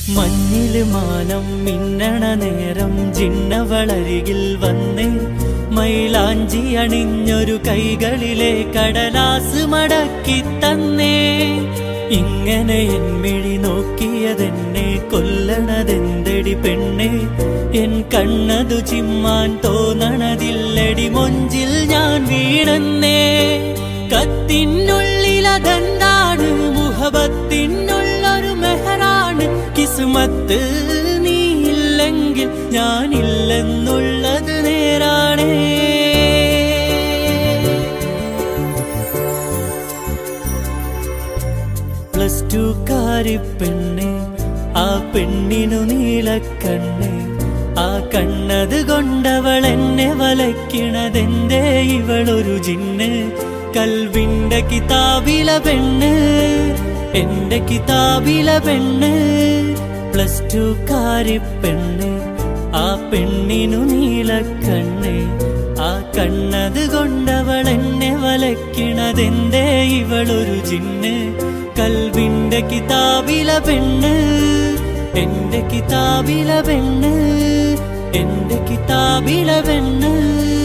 മഞ്ഞില് മാനം മിന്നണ നേരം ജിന്നവളരികിൽ വന്നേ മൈലാഞ്ചി അണിഞ്ഞൊരു കൈകളിലെ കടലാസ് മടക്കി തന്നേ ഇങ്ങനെ എന്മിഴി നോക്കിയതെന്നെ കൊല്ലണതെന്തടി പെണ്ണെ എൻ കണ്ണതു ചിമ്മാൻ തോന്നണതില്ലടി മൊഞ്ചിൽ ഞാൻ വീണന്നേ കത്തിനുള്ളിലതെന്താണ് മുഹബത്തിനുള്ളൊരു മെഹറാണ് കിസ്മത്ത് നീയില്ലെങ്കിൽ ഞാനില്ലെന്നുള്ളത് നേരാണേ പ്ലസ് ടു കാരി പെണ്ണെ ആ പെണ്ണിനു നീലക്കണ്ണെ ആ കണ്ണത് കൊണ്ടവൾ എന്നെ വലയ്ക്കണതെന്തേ ഇവളൊരു ജിന്ന് കൽവിന്റെ കിതാബില പെണ്ണ് എന്റെ കിതാബില പെണ്ണ് പ്ലസ് ടു കാരി പെണ്ണ് ആ പെണ്ണിനു നീലക്കണ്ണെ ആ കണ്ണത് കൊണ്ടവൾ എന്നെ വലയ്ക്കണതെന്തേ ഇവളൊരു ജിന്ന് കൽവിന്റെ കിതാബില പെണ്ണ് എന്റെ കിതാബില പെണ്ണ് എന്റെ കിതാബില പെണ്ണ്